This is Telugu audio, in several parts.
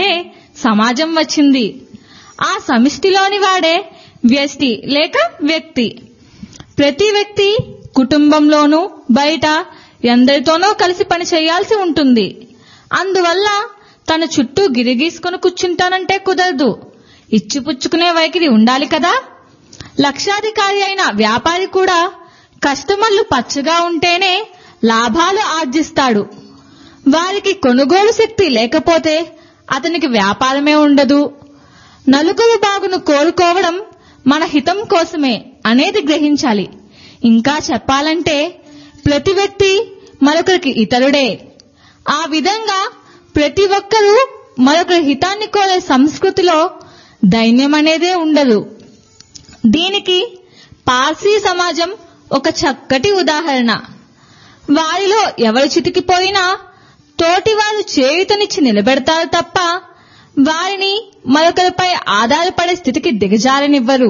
అంటే సమాజం వచ్చింది ఆ సమిష్టిలోని వాడే వ్యష్టి లేక వ్యక్తి ప్రతి వ్యక్తి కుటుంబంలోనూ బయట ఎందరితోనో కలిసి పని చేయాల్సి ఉంటుంది అందువల్ల తన చుట్టూ గిరిగీసుకొని కూర్చుంటానంటే కుదరదు ఇచ్చిపుచ్చుకునే వైఖరి ఉండాలి కదా లక్షాధికారి అయిన వ్యాపారి కూడా కస్టమర్లు పచ్చగా ఉంటేనే లాభాలు ఆర్జిస్తాడు వారికి కొనుగోలు శక్తి లేకపోతే అతనికి వ్యాపారమే ఉండదు నలుగురు బాగును కోరుకోవడం మన హితం కోసమే అనేది గ్రహించాలి ఇంకా చెప్పాలంటే ప్రతి వ్యక్తి మరొకరికి ఇతరుడే ఆ విధంగా ప్రతి ఒక్కరూ మరొకరి హితాన్ని కోరే సంస్కృతిలో దైన్యం అనేదే ఉండదు దీనికి పార్సీ సమాజం ఒక చక్కటి ఉదాహరణ వారిలో ఎవరు చితికిపోయినా తోటి వారు చేయుతనిచ్చి నిలబెడతారు తప్ప వారిని మరొకరిపై ఆధారపడే స్థితికి దిగజారనివ్వరు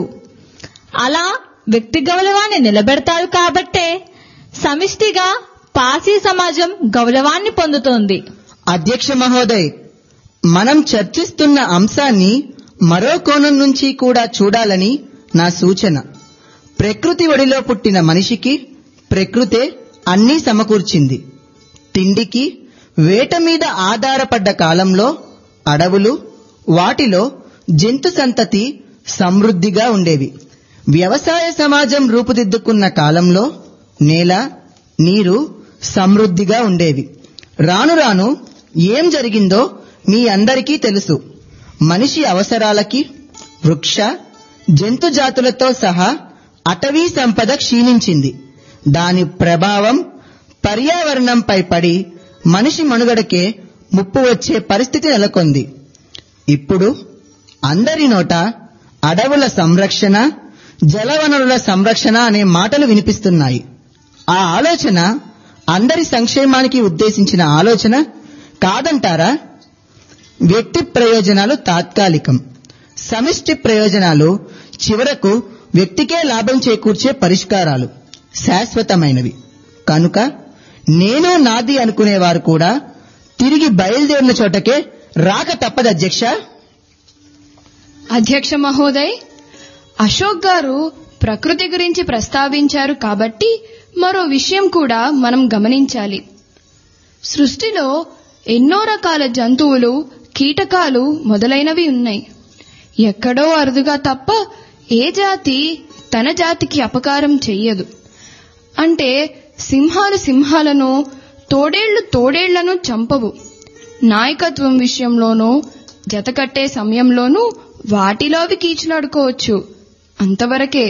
అలా వ్యక్తి గౌరవాన్ని నిలబెడతారు కాబట్టే సమిష్టిగా పార్సీ సమాజం గౌరవాన్ని పొందుతోంది అధ్యక్ష మహోదయ్ మనం చర్చిస్తున్న అంశాన్ని మరో కోణం నుంచి కూడా చూడాలని నా సూచన ప్రకృతి ఒడిలో పుట్టిన మనిషికి ప్రకృతే అన్నీ సమకూర్చింది తిండికి వేట మీద ఆధారపడ్డ కాలంలో అడవులు వాటిలో జంతు సంతతి సమృద్ధిగా ఉండేవి వ్యవసాయ సమాజం రూపుదిద్దుకున్న కాలంలో నేల నీరు సమృద్ధిగా ఉండేవి రాను రాను ఏం జరిగిందో మీ అందరికీ తెలుసు మనిషి అవసరాలకి వృక్ష జంతు జాతులతో సహా అటవీ సంపద క్షీణించింది దాని ప్రభావం పర్యావరణంపై పడి మనిషి మనుగడకే ముప్పు వచ్చే పరిస్థితి నెలకొంది ఇప్పుడు అందరి నోట అడవుల సంరక్షణ జలవనరుల సంరక్షణ అనే మాటలు వినిపిస్తున్నాయి ఆ ఆలోచన అందరి సంక్షేమానికి ఉద్దేశించిన ఆలోచన కాదంటారా వ్యక్తి ప్రయోజనాలు తాత్కాలికం సమిష్టి ప్రయోజనాలు చివరకు వ్యక్తికే లాభం చేకూర్చే పరిష్కారాలు శాశ్వతమైనవి కనుక నేను నాది అనుకునేవారు కూడా తిరిగి బయలుదేరిన చోటకే రాక తప్పదు అధ్యక్ష అధ్యక్ష మహోదయ్ అశోక్ గారు ప్రకృతి గురించి ప్రస్తావించారు కాబట్టి మరో విషయం కూడా మనం గమనించాలి సృష్టిలో ఎన్నో రకాల జంతువులు కీటకాలు మొదలైనవి ఉన్నాయి ఎక్కడో అరుదుగా తప్ప ఏ జాతి తన జాతికి అపకారం చెయ్యదు అంటే సింహాలు సింహాలను తోడేళ్లు తోడేళ్లను చంపవు నాయకత్వం విషయంలోనూ జతకట్టే సమయంలోనూ వాటిలోవి కీచులాడుకోవచ్చు అంతవరకే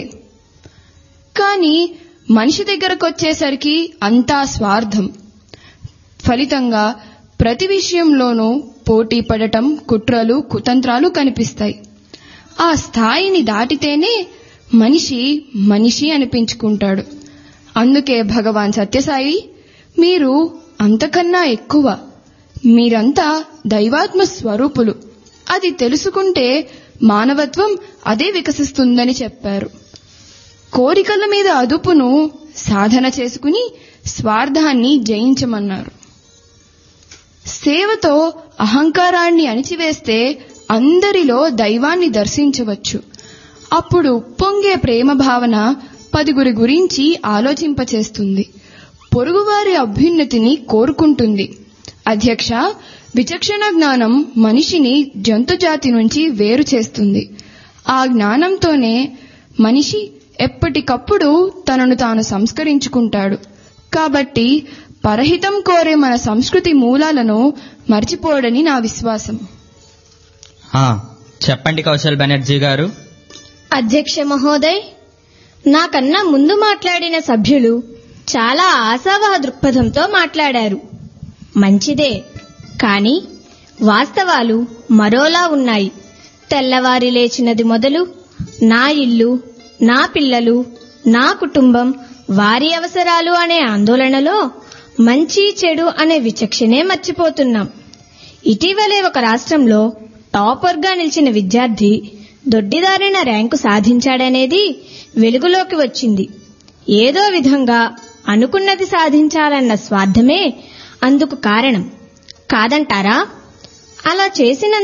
కానీ మనిషి దగ్గరకొచ్చేసరికి అంతా స్వార్థం ఫలితంగా ప్రతి విషయంలోనూ పోటీ పడటం కుట్రలు కుతంత్రాలు కనిపిస్తాయి ఆ స్థాయిని దాటితేనే మనిషి మనిషి అనిపించుకుంటాడు అందుకే భగవాన్ సత్యసాయి మీరు అంతకన్నా ఎక్కువ మీరంతా దైవాత్మ స్వరూపులు అది తెలుసుకుంటే మానవత్వం అదే వికసిస్తుందని చెప్పారు కోరికల మీద అదుపును సాధన చేసుకుని స్వార్థాన్ని జయించమన్నారు సేవతో అహంకారాన్ని అణిచివేస్తే అందరిలో దైవాన్ని దర్శించవచ్చు అప్పుడు ఉప్పొంగే ప్రేమ భావన పదుగురి గురించి ఆలోచింపచేస్తుంది పొరుగువారి అభ్యున్నతిని కోరుకుంటుంది అధ్యక్ష విచక్షణ జ్ఞానం మనిషిని జంతుజాతి నుంచి వేరు చేస్తుంది ఆ జ్ఞానంతోనే మనిషి ఎప్పటికప్పుడు తనను తాను సంస్కరించుకుంటాడు కాబట్టి పరహితం కోరే మన సంస్కృతి మూలాలను మర్చిపోడని నా విశ్వాసం ఆ, చెప్పండి కౌశల్ బెనర్జీ గారు అధ్యక్ష మహోదయ్ నాకన్నా ముందు మాట్లాడిన సభ్యులు చాలా ఆశావహ దృక్పథంతో మాట్లాడారు మంచిదే కానీ వాస్తవాలు మరోలా ఉన్నాయి తెల్లవారి లేచినది మొదలు నా ఇల్లు నా పిల్లలు నా కుటుంబం వారి అవసరాలు అనే ఆందోళనలో మంచి చెడు అనే విచక్షణే మర్చిపోతున్నాం ఇటీవలే ఒక రాష్ట్రంలో టాపర్గా నిలిచిన విద్యార్థి దొడ్డిదారిన ర్యాంకు సాధించాడనేది వెలుగులోకి వచ్చింది ఏదో విధంగా అనుకున్నది సాధించాలన్న స్వార్థమే అందుకు కారణం కాదంటారా అలా చేసిన